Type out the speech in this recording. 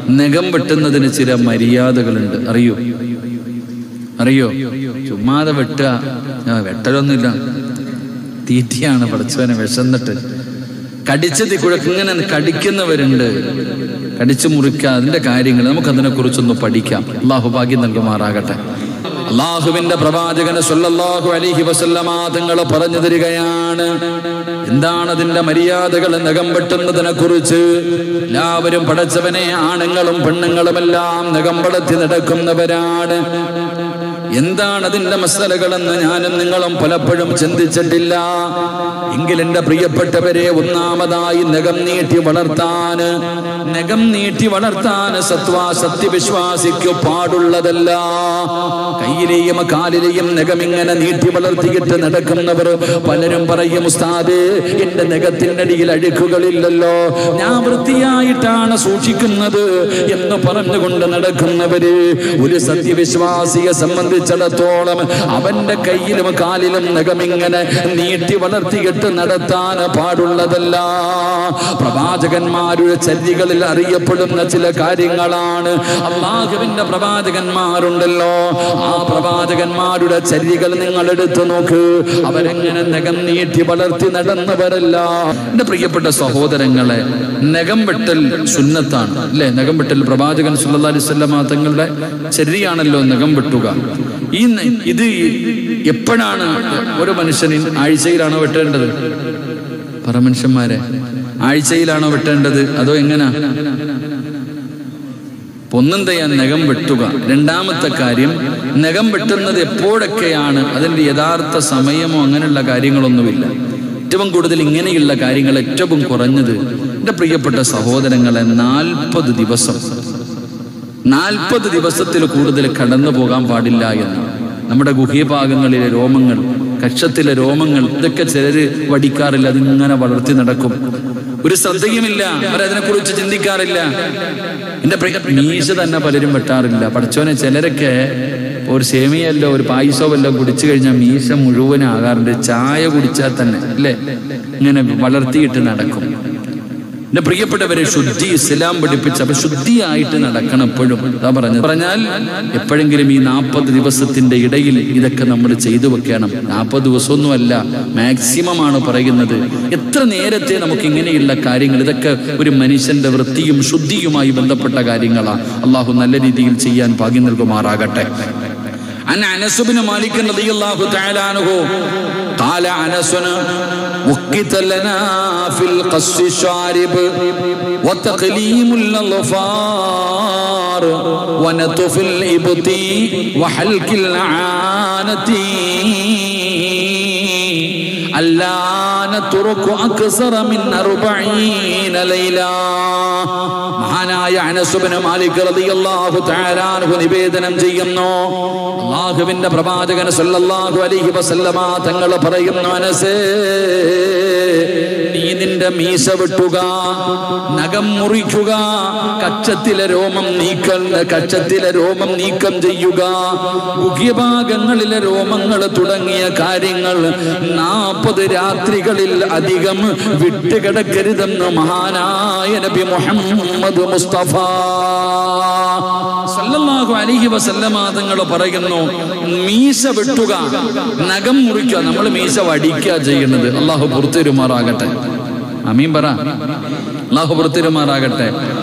നഖം വെട്ടുന്നതിന് ചില മര്യാദകളുണ്ട് അറിയോ അറിയോ ചുമ്മാതെ വെട്ടുക ആ, വെട്ടലൊന്നുമില്ല തീറ്റയാണ് പഠിച്ചവനെ വിശന്നിട്ട് കടിച്ചതി കുഴക്ക് ഇങ്ങനെ കടിക്കുന്നവരുണ്ട് കടിച്ചു മുറിക്കുക അതിന്റെ കാര്യങ്ങൾ നമുക്ക് അതിനെ കുറിച്ചൊന്ന് പഠിക്കാം അള്ളാഹു ഭാഗ്യം നൽകുമാറാകട്ടെ അള്ളാഹുവിന്റെ പ്രവാചകന് സല്ലല്ലാഹു അലൈഹി വസല്ലമ തങ്ങൾ പറഞ്ഞു തരികയാണ് എന്താണ് അതിന്റെ മര്യാദകൾ നഖം വെട്ടുന്നതിനെ കുറിച്ച് എല്ലാവരും പടച്ചവനെ ആണുങ്ങളും പെണ്ണുങ്ങളുമെല്ലാം നഖം വളർത്തി നടക്കുന്നവരാണ് എന്താണ് അതിന്റെ മസലകളെന്ന് ഞാനും നിങ്ങളും പലപ്പോഴും ചിന്തിച്ചിട്ടില്ല എങ്കിൽ എന്റെ പ്രിയപ്പെട്ടവരെ ഒന്നാമതായി നഖം നീട്ടി വളർത്താന് നഖം നീട്ടി വളർത്താൻ സത്വാ സത്യവിശ്വാസിക്ക് പാടുള്ളതല്ല കയ്യിലെയും കാലിലെയും നഖം ഇങ്ങനെ നീട്ടി വളർത്തിയിട്ട് നടക്കുന്നവർ പലരും പറയും ഉസ്താദ് എന്റെ നഖത്തിന്റെ അടിയിൽ അഴുക്കുകളില്ലല്ലോ ഞാൻ വൃത്തിയായിട്ടാണ് സൂക്ഷിക്കുന്നത് എന്ന് പറഞ്ഞുകൊണ്ട് നടക്കുന്നവര് ഒരു സത്യവിശ്വാസിയെ സംബന്ധിച്ചിടത്തോളം അവന്റെ കയ്യിലും കാലിലും നഖമിങ്ങനെ നീട്ടി വളർത്തിയിട്ട് നടത്താൻ പാടുള്ളതല്ല പ്രവാചകന്മാരുടെ ചര്യകളിൽ അറിയപ്പെടുന്ന ചില കാര്യങ്ങളാണ് അള്ളാഹുവിന്റെ പ്രവാചകന്മാരുണ്ടല്ലോ ആ പ്രവാചകന്മാരുടെ ചര്യകൾ നിങ്ങൾ എടുത്തു നോക്ക് അവരെങ്ങനെ നഖം നീട്ടി വളർത്തി നടന്നവരല്ല എന്റെ പ്രിയപ്പെട്ട സഹോദരങ്ങളെ നഖം വെട്ടൽ സുന്നത്താണ് അല്ലെ നഖം വെട്ടൽ പ്രവാചകൻ സുല്ലാ അലിസ്വല്ലാ തങ്ങളുടെ ചര്യയാണല്ലോ നഖം വെട്ടുക ഈ ന- ഇത് എപ്പോഴാണ് ഒരു മനുഷ്യന് ആഴ്ചയിലാണോ വെട്ടേണ്ടത് പറ മനുഷ്യന്മാരെ ആഴ്ചയിലാണോ വെട്ടേണ്ടത് അതോ എങ്ങനാ ഒന്നും ചെയ്യാൻ നഖം വെട്ടുക രണ്ടാമത്തെ കാര്യം നഖം വെട്ടുന്നത് എപ്പോഴൊക്കെയാണ് അതിന്റെ യഥാർത്ഥ സമയമോ അങ്ങനെയുള്ള കാര്യങ്ങളൊന്നുമില്ല ഏറ്റവും കൂടുതൽ ഇങ്ങനെയുള്ള കാര്യങ്ങൾ ഏറ്റവും കുറഞ്ഞത് എൻ്റെ പ്രിയപ്പെട്ട സഹോദരങ്ങളെ നാൽപ്പത് ദിവസം നാൽപ്പത് ദിവസത്തിൽ കൂടുതൽ കടന്നു പോകാൻ പാടില്ല എന്ന് നമ്മുടെ ഗുഹ്യഭാഗങ്ങളിലെ രോമങ്ങൾ കക്ഷത്തിലെ രോമങ്ങൾ ഇതൊക്കെ ചിലര് വടിക്കാറില്ല അതിങ്ങനെ വളർത്തി നടക്കും ഒരു ശ്രദ്ധയുമില്ല അവരതിനെ കുറിച്ച് ചിന്തിക്കാറില്ല എന്റെ പ്രിയ മീശ തന്നെ പലരും വെട്ടാറില്ല പഠിച്ചോനെ ചിലരൊക്കെ ഒരു സേമിയല്ലോ ഒരു പായസോ വല്ലോ കുടിച്ചു കഴിഞ്ഞാൽ മീശ മുഴുവനാകാറുണ്ട് ചായ കുടിച്ചാൽ തന്നെ അല്ലേ ഇങ്ങനെ വളർത്തിയിട്ട് നടക്കും എന്റെ പ്രിയപ്പെട്ടവരെ ശുദ്ധി ഇസ്ലാം പഠിപ്പിച്ച അപ്പൊ ശുദ്ധിയായിട്ട് നടക്കണം എപ്പോഴും അതാ പറഞ്ഞത് പറഞ്ഞാൽ എപ്പോഴെങ്കിലും ഈ നാൽപ്പത് ദിവസത്തിന്റെ ഇടയിൽ ഇതൊക്കെ നമ്മൾ ചെയ്തു വെക്കണം നാൽപ്പത് ദിവസമൊന്നുമല്ല മാക്സിമം ആണ് പറയുന്നത് എത്ര നേരത്തെ നമുക്ക് ഇങ്ങനെയുള്ള കാര്യങ്ങൾ ഇതൊക്കെ ഒരു മനുഷ്യന്റെ വൃത്തിയും ശുദ്ധിയുമായി ബന്ധപ്പെട്ട കാര്യങ്ങളാണ് അള്ളാഹു നല്ല രീതിയിൽ ചെയ്യാൻ ഭാഗ്യം നൽകുമാറാകട്ടെ عن انس بن مالك رضي الله تعالى عنه قال انس وقت لنا في القص الشارب وتقليم الاظفار ونتف الابط وحلق العانه ألا نترك أكثر من أربعين ليلة മഹാനായ അനസുബിന് മാലിക് റളിയല്ലാഹു തആല അൻഹു നിവേദനം ചെയ്യുന്നു അല്ലാഹുവിന്റെ പ്രവാചകൻ സല്ലല്ലാഹു അലൈഹി വസല്ലമ തങ്ങൾ പറയുന്നു അനസേ നീ നിന്റെ മീശ വെട്ടുക നഖം മുറിക്കുക കക്ഷത്തിലെ രോമം നീക്കൽ കക്ഷത്തിലെ രോമം നീക്കം ചെയ്യുക ഗുഹ്യഭാഗങ്ങളിലെ രോമങ്ങൾ തുടങ്ങിയ കാര്യങ്ങൾ നാൽപ്പത് രാത്രികളിൽ അധികം വിട്ടുകിടക്കരുതെന്ന് മഹാനായ നബി മുഹമ്മദ് മുസ്തഫ സല്ലല്ലാഹു അലൈഹി വസല്ലമ തങ്ങൾ പറയുന്നു മീശ വെട്ടുക നഖം മുറിക്കുക നമ്മൾ മീശ വടിക്കുക ചെയ്യുന്നത് അള്ളാഹു പുറത്തിരുമാറാകട്ടെ അമീൻ പറ അള്ളാഹു പുറത്തിരുമാറാകട്ടെ